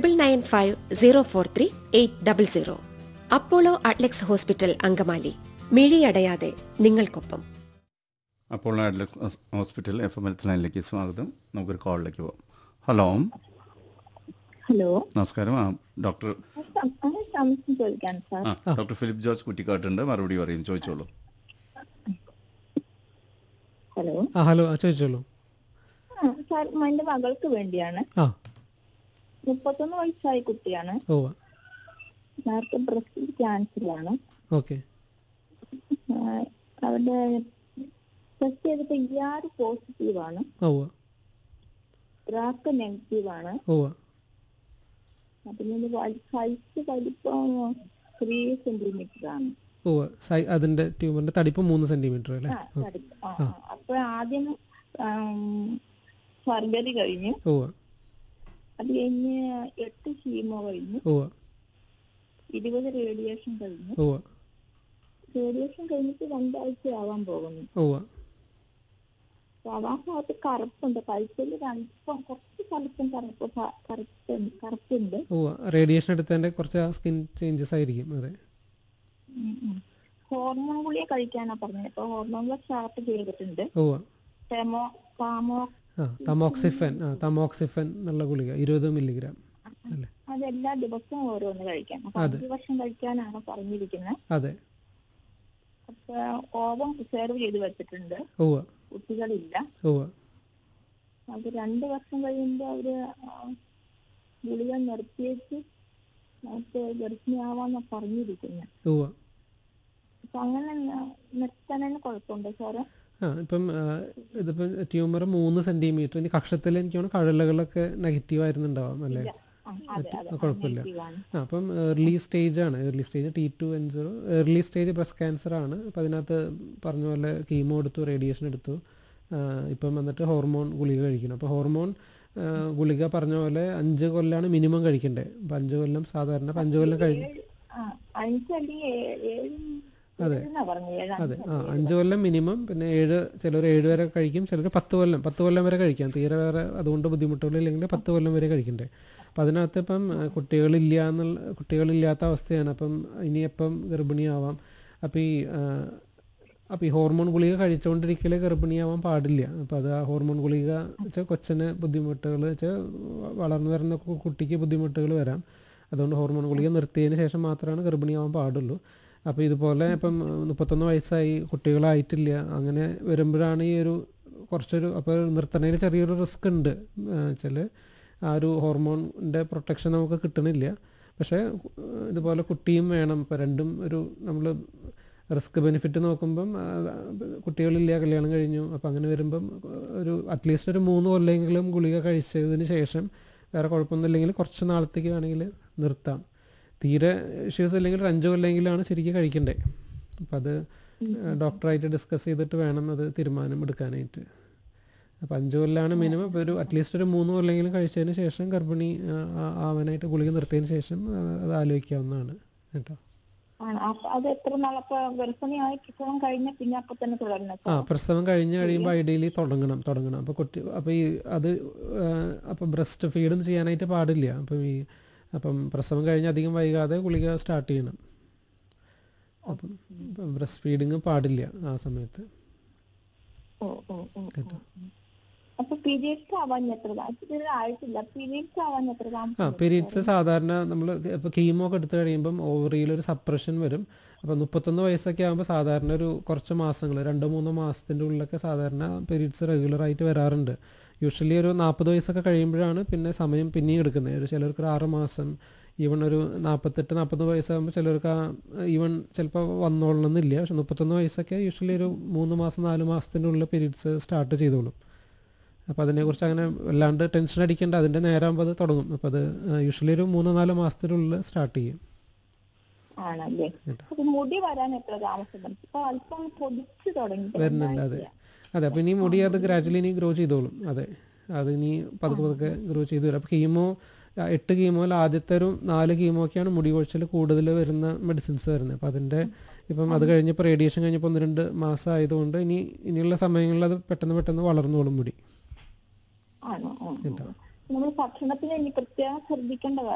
Triple nine five zero four three eight double zero Apollo Adlux Hospital Angamaly മിഴിയടയാതെ നിങ്ങൾക്കൊപ്പം അപ്പോൾ Adlux Hospital F M എൽ ലൈനിലേക്ക് സ്വാഗതം നമുക്കൊരു കോളിലേക്ക് പോകാം ഹലോ ഹലോ നമസ്കാരം ആ ഡോക്ടർ സം- ആ, സംശയം ചോദിക്കാൻ സാർ ആ ഡോക്ടർ ഫിലിപ്പ് ജോർജ് കുറ്റിക്കാട്ടുണ്ട് മറുപടി പറയും ചോദിച്ചോളൂ ഹലോ ആ ഹലോ ആ ചോദിച്ചോളൂ ആ സാർ എന്റെ മകൾക്ക് വേണ്ടിയാണ് ആ മുപ്പത്തൊന്ന് വയസ്സായ കുട്ടിയാണ് ഓ നേരത്തെ ബ്രസ്റ്റ് ക്യാൻസറാണ് ഓക്കെ അവരുടെ ടെസ്റ്റ് ചെയ്തപ്പോ ഇ ആർ പോസിറ്റീവ് ആണ് ഓ റാക്ക് നെഗറ്റീവ് ആണ് ഓ അതിന് സൈസ് വലിപ്പം ത്രീ സെന്റിമീറ്റർ ആണ് ഓ സൈ അതിന്റെ ട്യൂമറിന്റെ തടിപ്പ് മൂന്ന് സെന്റിമീറ്റർ അല്ലേ ആ, തടിപ്പ്. ആ, ആ. അപ്പൊ ആദ്യം സർജറി കഴിഞ്ഞു ഓ അത് കഴിഞ്ഞ് എട്ട് കീമോ കഴിഞ്ഞു ഓ ഇരുപത് റേഡിയേഷൻ കഴിഞ്ഞു ഓ റേഡിയേഷൻ കഴിഞ്ഞിട്ട് രണ്ടാഴ്ച ആവാൻ പോകുന്നു ഓ അപ്പൊ ആ ഭാഗത്ത് കറുപ്പുണ്ട് കഴുത്തിൽ രണ്ടും കുറച്ച് കറുപ്പും കറുപ്പ് ഭ- കറുപ്പ് കറുപ്പുണ്ട് ഓ റേഡിയേഷൻ എടുത്തതിന്റെ കുറച്ച് സ്കിൻ ചേഞ്ചസ് ആയിരിക്കും അതെ ഉം ഉം. ഹോർമോൺ ഗുളിക കഴിക്കാനാ പറഞ്ഞത് ഇപ്പൊ ഹോർമോൺ ഗുളിക സ്റ്റാർട്ട് ചെയ്തിട്ടുണ്ട് ഓ ടെമോ താമോ ആ തമോക്സിഫൻ ആ തമോക്സിഫൻ എന്നുള്ള ഗുളിക ഇരുപത് മില്ലിഗ്രാം അല്ലേ അതെല്ലാ ദിവസവും ഓരോന്ന് കഴിക്കാം അപ്പൊ അഞ്ചു വർഷം കഴിക്കാനാണ് പറഞ്ഞിരിക്കുന്നത് അതെ അപ്പൊ ഓവം റിസർവ് ചെയ്ത് വെച്ചിട്ടുണ്ട് ഓ കുട്ടികളില്ല ഓ അത് രണ്ട് വർഷം കഴിയുമ്പോ അവര് ആ, ഗുളിക നിർത്തിയേച്ച് നമുക്ക് ഗർഭിണിയാവാന്നാ പറഞ്ഞിരിക്കുന്നത് ഓ അപ്പൊ അങ്ങനെ ന- നിർത്താനതിന് കുഴപ്പമുണ്ടോ സാറ് ആ ഇപ്പം ആ, ഇതിപ്പം ട്യൂമർ മൂന്ന് സെന്റിമീറ്റർ ഇനി കക്ഷത്തിൽ എനിക്ക് തോന്നുന്നു കഴലുകളൊക്കെ നെഗറ്റീവ് ആയിരുന്നുണ്ടാവാം അല്ലേ ആ, അതെ അതെ ആ, കുഴപ്പമില്ല negative ആണ്. ആ, അപ്പം ഏർലി സ്റ്റേജ് ആണ് early stage T two N zero early stage breast cancer ആണ് അപ്പം അതിനകത്ത് പറഞ്ഞ പോലെ കീമോ എടുത്തു റേഡിയേഷൻ എടുത്തു ആ, ഇപ്പം വന്നിട്ട് ഹോർമോൺ ഗുളിക കഴിക്കണം അപ്പോൾ ഹോർമോൺ ആ, ഗുളിക പറഞ്ഞ പോലെ അഞ്ച് കൊല്ലാണ് മിനിമം കഴിക്കേണ്ടത് അപ്പം അഞ്ച് കൊല്ലം സാധാരണ ഇപ്പം അഞ്ച് കൊല്ലം കഴിഞ്ഞ് ആ, അഞ്ച് അല്ലെങ്കിൽ ഏ- ഏഴ് അതെ. ഏഴെന്നാ പറഞ്ഞത് ഏഴ് അതെ ആ അഞ്ച് കൊല്ലം മിനിമം പിന്നെ ഏഴ് ചിലർ ഏഴ് വരെ കഴിക്കും ചിലർ പത്ത് കൊല്ലം പത്ത് കൊല്ലം വരെ കഴിക്കാം തീരെ വേറെ അതുകൊണ്ട് ബുദ്ധിമുട്ടുകളില്ലെങ്കിൽ പത്ത് കൊല്ലം വരെ കഴിക്കണ്ടേ അപ്പം അതിനകത്ത് ഇപ്പം ആ, കുട്ടികളില്ല എന്നുള്ള കുട്ടികളില്ലാത്ത അവസ്ഥയാണ് അപ്പം ഇനിയെപ്പം ഗർഭിണിയാവാം അപ്പം ഈ ആ, അപ്പം ഈ ഹോർമോൺ ഗുളിക കഴിച്ചുകൊണ്ടിരിക്കലേ ഗർഭിണിയാവാൻ പാടില്ല അപ്പം അത് ആ ഹോർമോൺ ഗുളിക വെച്ചാൽ കൊച്ചിന് ബുദ്ധിമുട്ടുകൾ വെച്ചാൽ വളർന്നു വരുന്ന കു- കുട്ടിക്ക് ബുദ്ധിമുട്ടുകൾ വരാം അതുകൊണ്ട് ഹോർമോൺ ഗുളിക നിർത്തിയതിന് ശേഷം മാത്രമാണ് ഗർഭിണിയാവാൻ പാടുള്ളൂ അപ്പോൾ ഇതുപോലെ ഇപ്പം മുപ്പത്തൊന്ന് വയസ്സായി കുട്ടികളായിട്ടില്ല അങ്ങനെ വരുമ്പോഴാണ് ഈ ഒരു കുറച്ചൊരു അപ്പോൾ നിർത്തണതിന് ചെറിയൊരു റിസ്ക് ഉണ്ട് വെച്ചാൽ ആ ഒരു ഹോർമോണിൻ്റെ പ്രൊട്ടക്ഷൻ നമുക്ക് കിട്ടണില്ല പക്ഷേ ഏഹ്, ഇതുപോലെ കുട്ടിയും വേണം ഇപ്പോൾ രണ്ടും ഒരു നമ്മൾ റിസ്ക് ബെനിഫിറ്റ് നോക്കുമ്പം ആ, കുട്ടികളില്ല കല്യാണം കഴിഞ്ഞു അപ്പോൾ അങ്ങനെ വരുമ്പം ഒരു അറ്റ്ലീസ്റ്റ് ഒരു മൂന്ന് കൊല്ലെങ്കിലും ഗുളിക കഴിച്ചതിന് ശേഷം വേറെ കുഴപ്പമൊന്നുമില്ലെങ്കിൽ കുറച്ച് നാളത്തേക്ക് വേണമെങ്കിൽ നിർത്താം തീരെ ഇഷ്യൂസ് ഇല്ലെങ്കിൽ ഒരു അഞ്ച് കൊല്ലെങ്കിലാണ് ശരിക്കും കഴിക്കണ്ടേ അപ്പം അത് ഡോക്ടറായിട്ട് ഡിസ്കസ് ചെയ്തിട്ട് വേണം അത് തീരുമാനം എടുക്കാനായിട്ട് അപ്പം അഞ്ച് കൊല്ലാണ് മിനിമം ഇപ്പോൾ ഒരു അറ്റ്ലീസ്റ്റ് ഒരു മൂന്ന് കൊല്ലെങ്കിലും കഴിച്ചതിന് ശേഷം ഗർഭിണി ആ, ആ- ആവാനായിട്ട് ഗുളിക നിർത്തിയതിന് ശേഷം ആ, അത് ആലോചിക്കാവുന്നതാണ് കേട്ടോ ആണ് അപ്പൊ അത് എത്ര നാളപ്പോ ഗർഭിണിയായി പ്രസവം കഴിഞ്ഞ പിന്നെ അപ്പൊ തന്നെ തുടരണം ആ പ്രസവം കഴിഞ്ഞ് കഴിയുമ്പോൾ ഐഡിയലി തുടങ്ങണം തുടങ്ങണം അപ്പോൾ കുട്ടി അപ്പോൾ ഈ അത് അപ്പോൾ ബ്രസ്റ്റ് ഫീഡും ചെയ്യാനായിട്ട് പാടില്ല അപ്പം ഈ അപ്പം പ്രസവം കഴിഞ്ഞ് അധികം വൈകാതെ ഗുളിക സ്റ്റാർട്ട് ചെയ്യണം അപ്പം ബ്രസ്റ്റ് ഫീഡിങ് പാടില്ല ആ സമയത്ത് ഓ ഓ ഓ ഓ. അപ്പൊ പീരിയഡ്സ് ആവാൻ എത്ര ഇത് ആയിട്ടില്ല പീരിയഡ്സ് ആവാൻ എത്ര ആ താമസം പീരീഡ്സ് സാധാരണ നമ്മൾ ഇപ്പോൾ കീമോ ഒക്കെ എടുത്തു കഴിയുമ്പം ഓവറിയിൽ ഒരു സപ്രഷൻ വരും അപ്പോൾ മുപ്പത്തൊന്ന് വയസ്സൊക്കെ ആകുമ്പോൾ സാധാരണ ഒരു കുറച്ച് മാസങ്ങൾ രണ്ടോ മൂന്നോ മാസത്തിൻ്റെ ഉള്ളിലൊക്കെ സാധാരണ പീരീഡ്സ് റെഗുലറായിട്ട് വരാറുണ്ട് യൂഷ്വലി ഒരു നാൽപ്പത് വയസ്സൊക്കെ കഴിയുമ്പോഴാണ് പിന്നെ സമയം പിന്നെയും എടുക്കുന്നത് ഒരു ചിലർക്ക് ഒരു ആറ് മാസം ഈവൺ ഒരു നാൽപ്പത്തെട്ട് നാൽപ്പത് വയസ്സാകുമ്പോൾ ചിലർക്ക് ആ ഈവൺ ചിലപ്പോൾ വന്നോളണമെന്നില്ല പക്ഷെ മുപ്പത്തൊന്ന് വയസ്സൊക്കെ യൂഷ്വലി ഒരു മൂന്ന് മാസം നാല് മാസത്തിൻ്റെ ഉള്ളിൽ പീരീഡ്സ് സ്റ്റാർട്ട് ചെയ്തോളും അപ്പോൾ അതിനെക്കുറിച്ച് അങ്ങനെ വല്ലാണ്ട് ടെൻഷൻ അടിക്കേണ്ട അതിൻ്റെ നേരാകുമ്പോൾ അത് തുടങ്ങും അപ്പോൾ അത് യൂഷ്വലി ഒരു മൂന്നോ നാലോ മാസത്തിനുള്ളിൽ സ്റ്റാർട്ട് ചെയ്യും ആണല്ലേ അപ്പൊ മുടി വരാൻ എത്ര താമസം വരും? ഇപ്പൊ അല്പം പൊടിച്ചു തുടങ്ങി വരുന്നുണ്ട് അതെ അതെ അപ്പോൾ ഇനി മുടി അത് ഗ്രാജുവലി ഇനി ഗ്രോ ചെയ്തോളും അതെ അത് ഇനി പതുക്കെ പതുക്കെ ഗ്രോ ചെയ്ത് വരും അപ്പോൾ കീമോ എട്ട് കീമോയിൽ ആദ്യത്തെ ഒരു നാല് കീമോക്കാണ് മുടി കൊഴിച്ചിൽ കൂടുതൽ വരുന്ന മെഡിസിൻസ് വരുന്നത് അപ്പോൾ അതിൻ്റെ ഇപ്പം അത് കഴിഞ്ഞപ്പോൾ റേഡിയേഷൻ കഴിഞ്ഞപ്പോൾ ഒന്ന് രണ്ട് മാസം ആയതുകൊണ്ട് ഇനി ഇനിയുള്ള സമയങ്ങളിൽ അത് പെട്ടെന്ന് പെട്ടെന്ന് വളർന്നോളും മുടി ആണോ നമ്മൾ ഭക്ഷണത്തിന് ഇനി പ്രത്യേകം ശ്രദ്ധിക്കേണ്ട കാര്യം